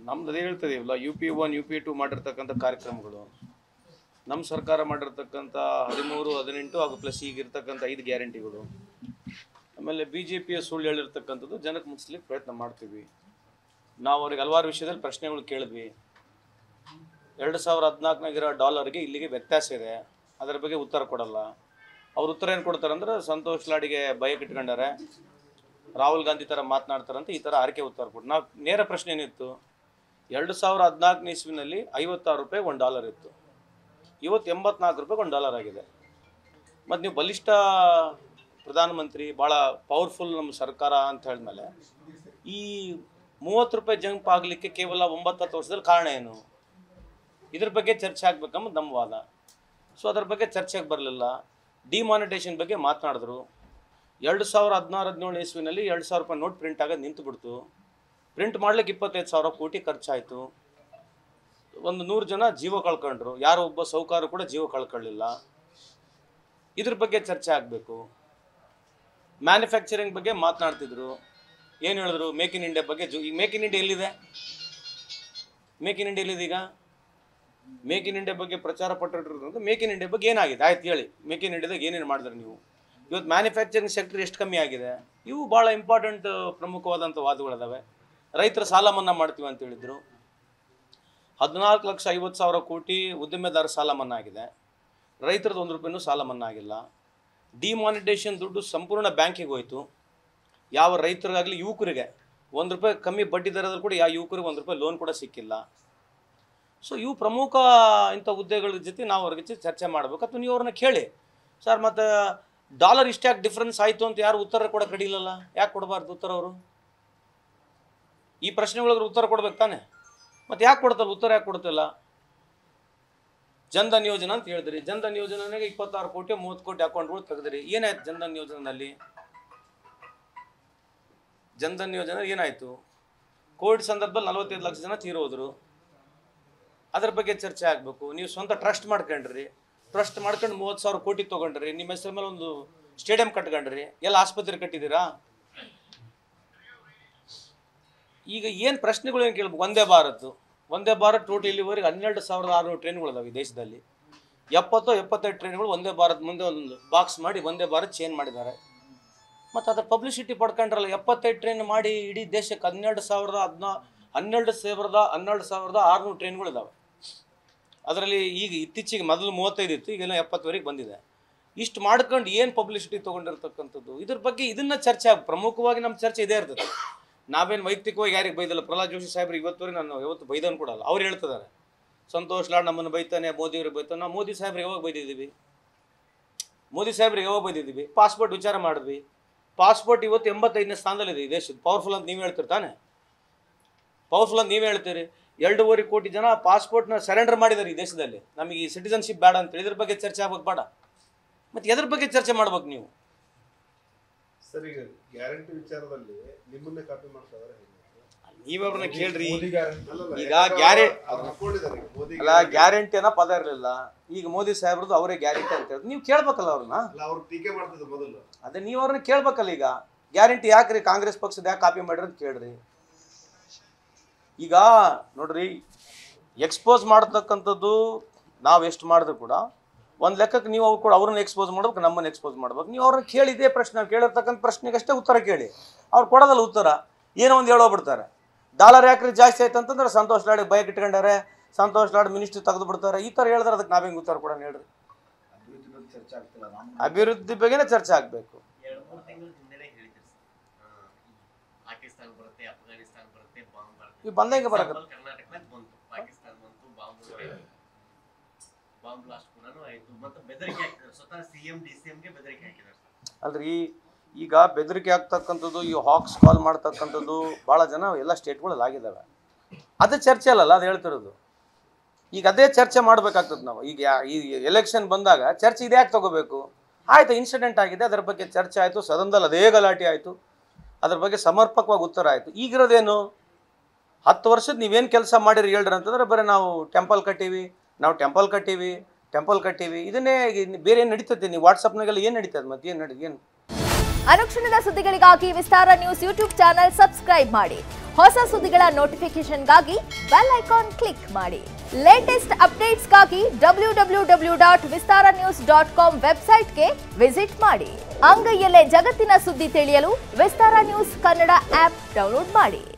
ನಮ್ದು ಅದೇ ಹೇಳ್ತಿದೀವಲ್ಲ U P one U P two ಮಾಡಿರ್ತಕ್ಕಂಥ ಕಾರ್ಯಕ್ರಮಗಳು ನಮ್ಮ ಸರ್ಕಾರ ಮಾಡಿರ್ತಕ್ಕಂಥ ಹದಿಮೂರು ಹದಿನೆಂಟು ಹಾಗೂ ಪ್ಲಸ್ ಈಗ ಇರ್ತಕ್ಕಂಥ ಐದು ಗ್ಯಾರಂಟಿಗಳು ಆಮೇಲೆ ಬಿ ಜೆ ಪಿಯ ಸುಳ್ಳು ಹೇಳಿರ್ತಕ್ಕಂಥದ್ದು ಜನಕ್ಕೆ ಮುಗಿಸ್ಲಿಕ್ಕೆ ಪ್ರಯತ್ನ ಮಾಡ್ತೀವಿ ನಾವು ಅವ್ರಿಗೆ ಹಲವಾರು ವಿಷಯದಲ್ಲಿ ಪ್ರಶ್ನೆಗಳು ಕೇಳಿದ್ವಿ ಎರಡು ಸಾವಿರ ಹದಿನಾಲ್ಕನಾಗಿರೋ ಡಾಲರ್ಗೆ ಇಲ್ಲಿಗೆ ವ್ಯತ್ಯಾಸ ಇದೆ ಅದರ ಬಗ್ಗೆ ಉತ್ತರ ಕೊಡಲ್ಲ ಅವ್ರು ಉತ್ತರ ಏನು ಕೊಡ್ತಾರೆ ಅಂದ್ರೆ ಸಂತೋಷ್ ಲಾಡಿಗೆ ಬಯಕ್ ಇಟ್ಕೊಂಡಾರೆ ರಾಹುಲ್ ಗಾಂಧಿ ಥರ ಮಾತನಾಡ್ತಾರಂತ ಈ ಥರ ಆರ್ಕೆ ಉತ್ತರ ಕೊಟ್ಟು ನಾವು ನೇರ ಪ್ರಶ್ನೆ ಏನಿತ್ತು ಎರಡು ಸಾವಿರ ಹದಿನಾಲ್ಕನೇ ಇಸ್ವಿನಲ್ಲಿ ಐವತ್ತಾರು ರೂಪಾಯಿ ಒಂದು ಡಾಲರ್ ಇತ್ತು ಇವತ್ತು ಎಂಬತ್ನಾಲ್ಕು ರೂಪಾಯಿ ಒಂದು ಡಾಲರ್ ಆಗಿದೆ ಮತ್ತು ನೀವು ಬಲಿಷ್ಠ ಪ್ರಧಾನಮಂತ್ರಿ ಭಾಳ ಪವರ್ಫುಲ್ ನಮ್ಮ ಸರ್ಕಾರ ಅಂತ ಹೇಳಿದ್ಮೇಲೆ ಈ ಮೂವತ್ತು ರೂಪಾಯಿ ಜಂಪ್ ಆಗಲಿಕ್ಕೆ ಕೇವಲ ಒಂಬತ್ತು ಹತ್ತು ವರ್ಷದಲ್ಲಿ ಕಾರಣ ಏನು ಇದ್ರ ಬಗ್ಗೆ ಚರ್ಚೆ ಆಗ್ಬೇಕಂಬುದು ನಮ್ಮ ವಾದ ಸೊ ಅದ್ರ ಬಗ್ಗೆ ಚರ್ಚೆಗೆ ಬರಲಿಲ್ಲ ಡಿಮಾನಿಟೇಷನ್ ಬಗ್ಗೆ ಮಾತನಾಡಿದ್ರು ಎರಡು ಸಾವಿರ ಹದಿನಾರು ಹದಿನೇಳು ಇಸ್ವಿನಲ್ಲಿ ಎರಡು ಸಾವಿರ ರೂಪಾಯಿ ನೋಟ್ ಪ್ರಿಂಟ್ ಆಗೋದು ನಿಂತು ಬಿಡ್ತು ಪ್ರಿಂಟ್ ಮಾಡ್ಲಿಕ್ಕೆ ಇಪ್ಪತ್ತೈದು ಸಾವಿರ ಕೋಟಿ ಖರ್ಚಾಯಿತು ಒಂದು ನೂರು ಜನ ಜೀವ ಕಳ್ಕೊಂಡ್ರು ಯಾರೋ ಒಬ್ಬ ಸೌಕಾರ ಕೂಡ ಜೀವ ಕಳ್ಕೊಳ್ಳಿಲ್ಲ ಇದ್ರ ಬಗ್ಗೆ ಚರ್ಚೆ ಆಗಬೇಕು ಮ್ಯಾನುಫ್ಯಾಕ್ಚರಿಂಗ್ ಬಗ್ಗೆ ಮಾತನಾಡ್ತಿದ್ರು ಏನು ಹೇಳಿದ್ರು ಮೇಕ್ ಇನ್ ಇಂಡಿಯಾ ಬಗ್ಗೆ ಜು ಈಗ ಮೇಕ್ ಇನ್ ಇಂಡಿಯಾ ಎಲ್ಲಿದೆ ಮೇಕ್ ಇನ್ ಇಂಡಿಯಾ ಎಲ್ಲಿದೆ ಈಗ ಮೇಕ್ ಇನ್ ಇಂಡಿಯಾ ಬಗ್ಗೆ ಪ್ರಚಾರ ಪಟ್ಟಿರೋದ್ರಿಂದ ಮೇಕ್ ಇನ್ ಇಂಡಿಯಾ ಬಗ್ಗೆ ಏನಾಗಿದೆ ಆಯ್ತು ಹೇಳಿ ಮೇಕ್ ಇನ್ ಇಂಡಿಯಾದಾಗ ಏನೇನು ಮಾಡಿದ್ರಿ ನೀವು ಇವತ್ತು ಮ್ಯಾನುಫ್ಯಾಕ್ಚರಿಂಗ್ ಸೆಕ್ಟರ್ ಎಷ್ಟು ಕಮ್ಮಿ ಆಗಿದೆ ಇವು ಭಾಳ ಇಂಪಾರ್ಟೆಂಟ್ ಪ್ರಮುಖವಾದಂಥ ವಾದಗಳಿದಾವೆ ರೈತರ ಸಾಲ ಮನ್ನಾ ಮಾಡ್ತೀವಿ ಅಂತ ಹೇಳಿದ್ರು ಹದಿನಾಲ್ಕು ಲಕ್ಷ ಐವತ್ತು ಸಾವಿರ ಕೋಟಿ ಉದ್ದಿಮೆದಾರ ಸಾಲ ಮನ್ನಾ ಆಗಿದೆ ರೈತರದ್ದು ಒಂದು ರೂಪಾಯಿನೂ ಸಾಲ ಮನ್ನಾ ಆಗಿಲ್ಲ ಡಿಮಾನಿಟೇಷನ್ ದುಡ್ಡು ಸಂಪೂರ್ಣ ಬ್ಯಾಂಕಿಗೆ ಹೋಯಿತು ಯಾವ ರೈತರಿಗಾಗಲಿ ಯುವಕರಿಗೆ ಒಂದು ರೂಪಾಯಿ ಕಮ್ಮಿ ಬಡ್ಡಿ ದರದಲ್ಲಿ ಕೂಡ ಯಾವ ಯುವಕರಿಗೆ ಒಂದು ರೂಪಾಯಿ ಲೋನ್ ಕೂಡ ಸಿಕ್ಕಿಲ್ಲ ಸೊ ಇವು ಪ್ರಮುಖ ಇಂಥ ಹುದ್ದೆಗಳ ಜೊತೆ ನಾವು ಅವ್ರ ಜೊತೆ ಚರ್ಚೆ ಮಾಡಬೇಕು ಅಥವಾ ನೀವು ಅವ್ರನ್ನ ಕೇಳಿ ಸರ್ ಮತ್ತು ಡಾಲರ್ ಇಷ್ಟ್ಯಾಕೆ ಡಿಫ್ರೆನ್ಸ್ ಆಯಿತು ಅಂತ ಯಾರು ಉತ್ತರ ಕೊಡೋಕೆ ರೆಡಿಲ್ಲಲ್ಲ ಯಾಕೆ ಕೊಡಬಾರ್ದು ಉತ್ತರ ಅವರು ಈ ಪ್ರಶ್ನೆಗಳಿಗೆ ಉತ್ತರ ಕೊಡ್ಬೇಕು ತಾನೆ ಮತ್ತು ಯಾಕೆ ಕೊಡ್ತಲ್ಲ ಉತ್ತರ ಯಾಕೆ ಕೊಡ್ತಿಲ್ಲ ಜನ್ಧನ್ ಯೋಜನಾ ಅಂತ ಹೇಳಿದ್ರಿ ಜನ್ಧನ್ ಯೋಜನೆಗೆ ಇಪ್ಪತ್ತಾರು ಕೋಟಿ ಮೂವತ್ತು ಕೋಟಿ ಅಕೌಂಟ್ಗಳು ತೆಗೆದ್ರಿ ಏನಾಯ್ತು ಜನ್ಧನ್ ಯೋಜನೆಯಲ್ಲಿ ಜನ್ಧನ್ ಯೋಜನೆ ಏನಾಯಿತು ಕೋವಿಡ್ ಸಂದರ್ಭದಲ್ಲಿ ನಲವತ್ತೈದು ಲಕ್ಷ ಜನ ತೀರೋದ್ರು ಅದ್ರ ಬಗ್ಗೆ ಚರ್ಚೆ ಆಗಬೇಕು ನೀವು ಸ್ವಂತ ಟ್ರಸ್ಟ್ ಮಾಡ್ಕೊಂಡ್ರಿ ಟ್ರಸ್ಟ್ ಮಾಡ್ಕೊಂಡು ಮೂವತ್ತು ಸಾವಿರ ಕೋಟಿ ತೊಗೊಂಡ್ರಿ ನಿಮ್ಮ ಹೆಸರ ಮೇಲೆ ಒಂದು ಸ್ಟೇಡಿಯಂ ಕಟ್ಕೊಂಡ್ರಿ ಎಲ್ಲ ಆಸ್ಪತ್ರೆ ಕಟ್ಟಿದ್ದೀರಾ ಈಗ ಏನು ಪ್ರಶ್ನೆಗಳು ಏನು ಕೇಳ್ಬೇಕು ಒಂದೇ ಭಾರತ್ ಒಂದೇ ಭಾರತ್ ಟೋಟಲ್ ಇಲ್ಲಿವರೆಗೆ ಹನ್ನೆರಡು ಸಾವಿರದ ಆರುನೂರು ಟ್ರೈನ್ಗಳಿದಾವೆ ಈ ದೇಶದಲ್ಲಿ ಎಪ್ಪತ್ತೋ ಎಪ್ಪತ್ತೈದು ಟ್ರೈನ್ಗಳು ಒಂದೇ ಭಾರತ್ ಮುಂದೆ ಒಂದು ಬಾಕ್ಸ್ ಮಾಡಿ ಒಂದೇ ಭಾರತ್ ಚೇಂಜ್ ಮಾಡಿದ್ದಾರೆ ಮತ್ತು ಅದ್ರ ಪಬ್ಲಿಸಿಟಿ ಪಡ್ಕೊಂಡ್ರಲ್ಲ ಎಪ್ಪತ್ತೈದು ಟ್ರೈನ್ ಮಾಡಿ ಇಡೀ ದೇಶಕ್ಕೆ ಹನ್ನೆರಡು ಸಾವಿರದ ಹದಿನಾ ಹನ್ನೆರಡು ಸಾವಿರದ ಹನ್ನೆರಡು ಸಾವಿರದ ಆರುನೂರು ಟ್ರೈನ್ಗಳಿದಾವೆ ಅದರಲ್ಲಿ ಈಗ ಇತ್ತೀಚೆಗೆ ಮೊದಲು ಮೂವತ್ತೈದು ಇತ್ತು ಈಗೆಲ್ಲ ಎಪ್ಪತ್ತುವರೆಗೆ ಬಂದಿದೆ ಇಷ್ಟು ಮಾಡ್ಕೊಂಡು ಏನು ಪಬ್ಲಿಸಿಟಿ ತೊಗೊಂಡಿರ್ತಕ್ಕಂಥದ್ದು ಇದ್ರ ಬಗ್ಗೆ ಇದನ್ನ ಚರ್ಚೆ ಆಗ ಪ್ರಮುಖವಾಗಿ ನಮ್ಮ ಚರ್ಚೆ ಇದೇ ಇರ್ತದೆ ನಾವೇನು ವೈಯಕ್ತಿಕವಾಗಿ ಯಾರಿಗೆ ಬೈದಲ್ಲ ಪ್ರಹ್ಲಾದ್ ಜೋಶಿ ಸಾಹೇಬ್ರಿಗೆ ಇವತ್ತುವರೆಗೆ ನಾನು ಯಾವತ್ತು ಬೈದನ್ ಕೊಡಲ್ಲ ಅವ್ರು ಹೇಳ್ತಿದ್ದಾರೆ ಸಂತೋಷ್ ಲಾಡ್ ನಮ್ಮನ್ನು ಬೈತಾನೆ ಮೋದಿಯವ್ರಿಗೆ ಬೈತಾನೆ ನಾವು ಮೋದಿ ಸಾಹೇಬ್ರಿಗೆ ಯಾವಾಗ ಬೈದಿದ್ದೀವಿ ಮೋದಿ ಸಾಹೇಬ್ರಿಗೆ ಯಾವಾಗ ಬೈದಿದ್ದೀವಿ ಪಾಸ್ಪೋರ್ಟ್ ವಿಚಾರ ಮಾಡಿದ್ವಿ ಪಾಸ್ಪೋರ್ಟ್ ಇವತ್ತು ಎಂಬತ್ತೈದನೇ ಸ್ಥಾನದಲ್ಲಿದೆ ಈ ದೇಶದ ಪವರ್ಫುಲ್ ಅಂತ ನೀವು ಹೇಳ್ತೀರಿ ತಾನೆ ಪವರ್ಫುಲ್ ಅಂತ ನೀವು ಹೇಳ್ತೀರಿ ಎರಡೂವರೆ ಕೋಟಿ ಜನ ಪಾಸ್ಪೋರ್ಟ್ನ ಸರೆಂಡರ್ ಮಾಡಿದ್ದಾರೆ ಈ ದೇಶದಲ್ಲಿ ನಮಗೆ ಈ ಸಿಟಿಸನ್ಶಿಪ್ ಬೇಡ ಅಂತ ಇದ್ರ ಬಗ್ಗೆ ಚರ್ಚೆ ಆಗ್ಬೇಕು ಬೇಡ ಮತ್ತು ಎದ್ರ ಬಗ್ಗೆ ಚರ್ಚೆ ಮಾಡ್ಬೇಕು ನೀವು ಸರ್ ಈಗ ಗ್ಯಾರಂಟಿ ವಿಚಾರದಲ್ಲಿ ನಿಮ್ಮನ್ನೇ ಕಾಪಿ ಮಾಡ್ತಾ ಇದಾರೆ ಹೇಗೆ? ನೀವೊಬ್ರನ್ನ ಕೇಳ್ರಿ ಅಲ್ಲಲ್ಲ, ಈಗ ಯಾಕಂದ್ರೆ ಗ್ಯಾರೆ- ಅವ್ರು ಹಾಕೊಂಡಿದ್ದಾರೆ ಈಗ ಮೋದಿ ಅಲ್ಲ ಗ್ಯಾರಂಟಿ ಅನ್ನೋ ಪದ ಇರಲಿಲ್ಲ ಈಗ ಮೋದಿ ಸಾಹೇಬ್ರದ್ದು ಅವರೇ ಗ್ಯಾರಂಟಿ ಅಂತ ಹೇಳಿದ್ರು ನೀವು ಕೇಳ್ಬೇಕಲ್ಲ ಅವ್ರನ್ನ ಅಲ್ಲ ಅವ್ರು ಟೀಕೆ ಮಾಡ್ತಿದ್ರು ಮೊದಲು ಅದೇ ನೀವು ಅವ್ರನ್ನ ಕೇಳ್ಬೇಕಲ್ಲ ಈಗ ಗ್ಯಾರಂಟಿ ಯಾಕ್ರಿ ಕಾಂಗ್ರೆಸ್ ಪಕ್ಷದ ಯಾಕೆ ಕಾಪಿ ಮಾಡ್ರಿ ಅಂತ ಕೇಳ್ರಿ ಈಗ ನೋಡ್ರಿ ಎಕ್ಸ್ಪೋಸ್ ಮಾಡ್ತಕ್ಕಂಥದ್ದು ನಾವು ಎಷ್ಟು ಮಾಡಿದ್ರು ಕೂಡ ಒಂದು ಲೆಕ್ಕಕ್ಕೆ ನೀವು ಅವ್ರು ಕೂಡ ಅವ್ರನ್ನ ಎಕ್ಸ್ಪೋಸ್ ಮಾಡ್ಬೇಕು ನಮ್ಮನ್ನು ಎಕ್ಸ್ಪೋಸ್ ಮಾಡ್ಬೇಕು ನೀವು ಅವ್ರನ್ನ ಕೇಳಿ ಇದೇ ಪ್ರಶ್ನೆ ಅವ್ರು ಕೇಳಿರ್ತಕ್ಕಂಥ ಪ್ರಶ್ನೆಗೆ ಅಷ್ಟೇ ಉತ್ತರ ಕೇಳಿ ಅವ್ರು ಕೊಡೋದಲ್ಲ ಉತ್ತರ ಏನೋ ಒಂದು ಹೇಳೋಗ್ಬಿಡ್ತಾರೆ ಡಾಲರ್ ಯಾಕ್ರಿ ಜಾಸ್ತಿ ಆಯ್ತು ಅಂತಂದ್ರೆ ಸಂತೋಷ್ ಲಾಡ್ ಬೈಕ್ ಇಟ್ಕೊಂಡಾರೆ ಸಂತೋಷ್ ಲಾಡ್ ಮಿನಿಸ್ಟ್ರಿ ತೆಗೆದು ಬಿಡ್ತಾರೆ ಈ ಥರ ಹೇಳಿದ್ರೆ ಅದಕ್ಕೆ ನಾವೇಂಗೆ ಉತ್ತರ ಕೊಡೋಣ ಹೇಳ್ರಿ ಅಭಿವೃದ್ಧಿ ಬಗ್ಗೆನೇ ಚರ್ಚೆ ಆಗಬೇಕು ಎರಡು ಮೂರು ತಿಂಗಳ ಹಿಂದೆನೆ ಹೇಳಿದ್ರಿ ಸರ್ ಆ, ಪಾಕಿಸ್ತಾನ ಬರುತ್ತೆ ಅಫ್ಘಾನಿಸ್ತಾನ ಬರುತ್ತೆ ಬಾಂಬ್ ಬರುತ್ತೆ ಈಗ ಬಂದಂಗೆ ಬರಕ Example ಕರ್ನಾಟಕದಲ್ಲಿ ಬಂತು ಪಾಕಿಸ್ತಾನ ಬಂತು ಬಾಂಬ್ ಬಾಂಬ್ ಬ್ಲಾಸ್ಟ್ ಕೂಡ ಆಯ್ತು ಮತ್ತೆ ಬೆದರಿಕೆ ಹಾಕಿದ್ದಾರೆ ಸ್ವತಃ ಸಿಎಂ ಡಿ ಸಿ ಗೆ ಬೆದರಿಕೆ ಹಾಕಿದ್ದಾರೆ ಸರ್ ಅಲ್ರಿ ಈಗ ಬೆದರಿಕೆ ಆಗ್ತಕ್ಕಂಥದ್ದು ಈ ಹಾಕ್ಸ್ ಕಾಲ್ ಮಾಡ್ತಕ್ಕಂಥದ್ದು ಭಾಳ ಜನ ಎಲ್ಲ ಸ್ಟೇಟ್ಗಳಲ್ಲಿ ಆಗಿದ್ದಾವೆ ಅದೇ ಚರ್ಚೆ ಅಲ್ಲಲ್ಲ ಅದು ಹೇಳ್ತಿರೋದು ಈಗ ಅದೇ ಚರ್ಚೆ ಮಾಡ್ಬೇಕಾಗ್ತದೆ ನಾವು ಈಗ ಯಾ- ಈ ಎಲೆಕ್ಷನ್ ಬಂದಾಗ ಚರ್ಚೆ ಇದೇ ಯಾಕೆ ತಗೋಬೇಕು ಆಯ್ತು ಇನ್ಸಿಡೆಂಟ್ ಆಗಿದೆ ಅದರ ಬಗ್ಗೆ ಚರ್ಚೆ ಆಯಿತು ಸದನದಲ್ಲಿ ಅದೇ ಗಲಾಟೆ ಆಯಿತು ಅದ್ರ ಬಗ್ಗೆ ಸಮರ್ಪಕವಾಗಿ ಉತ್ತರ ಆಯಿತು ಈಗಿರೋದೇನು ಹತ್ತು ವರ್ಷದ ನೀವೇನು ಕೆಲಸ ಮಾಡಿರಿ ಹೇಳ್ರಿ ಅಂತಂದ್ರೆ ಬರೀ ನಾವು ಟೆಂಪಲ್ ಕಟ್ಟೀವಿ ನಾವು ಟೆಂಪಲ್ ಕಟ್ಟೀವಿ ಟೆಂಪಲ್ ಕಟ್ಟೀವಿ ಇದನ್ನೇ ಇನ್ನು ಬೇರೆ ಏನು ನಡೀತದೆ ನೀವು ವಾಟ್ಸಪ್ನಾಗೆಲ್ಲ ಏನು ನಡೀತದೆ ಮತ್ತೆ ಏನು ನಡಿ ಏನು ಅನುಕ್ಷಣದ ಸುದ್ದಿಗಳಿಗಾಗಿ Vistara news YouTube channel subscribe ಮಾಡಿ ಹೊಸ ಸುದ್ದಿಗಳ ನೋಟಿಫಿಕೇಶನ್ಗಾಗಿ ಬೆಲ್ ಐಕಾನ್ ಕ್ಲಿಕ್ ಮಾಡಿ ಲೇಟೆಸ್ಟ್ ಅಪ್ಡೇಟ್ಸ್ಗಾಗಿ W W W dot Vistara news dot com ವೆಬ್ಸೈಟ್ಗೆ ವಿಸಿಟ್ ಮಾಡಿ ಅಂಗೈಯಲ್ಲೇ ಜಗತ್ತಿನ ಸುದ್ದಿ ತಿಳಿಯಲು Vistara news Kannada app download ಮಾಡಿ